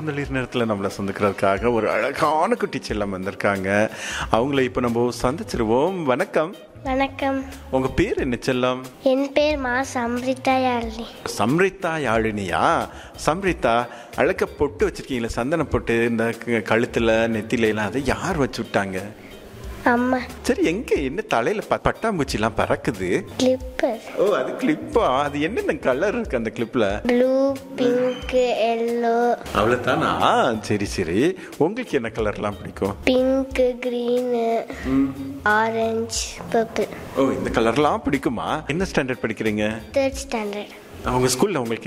பூந்தளிர் நேரத்தில் நம்மளை சந்திக்கிறதுக்காக ஒரு அழகான குட்டி செல்லம் வந்திருக்காங்க அவங்கள இப்போ நம்ம சந்திச்சிருவோம் வணக்கம் வணக்கம் உங்க பேர் என்ன செல்லம் என் பேர் மா சம்ரிதா யாழினி சம்ரித்தா யாழினியா சம்ரித்தா அழக பொட்டு வச்சிருக்கீங்களா சந்தன பொட்டு இந்த க- கழுத்துல நெத்தில எல்லாம் அதை யார் வச்சு விட்டாங்க அம்மா சரி எங்க என்ன தலையில ப- பட்டாம்பூச்சிலாம் பறக்குது கிளிப்பர் ஓ அது கிளிப்பா அது என்னென்ன கலர் இருக்கு அந்த கிளிப்ல ப்ளூ பிங்க் எல்லோ அவ்வளவுதானா ஆ, சரி சரி உங்களுக்கு என்ன கலர்லாம் பிடிக்கும் பிங்க் க்ரீனு ஆரஞ்சு பர்பிள் ஓ இந்த கலர்லாம் பிடிக்குமா என்ன ஸ்டாண்டர்ட் படிக்கிறீங்க தேர்ட் ஸ்டாண்டர்ட் அவங்க ஸ்கூல்ல உங்களுக்கு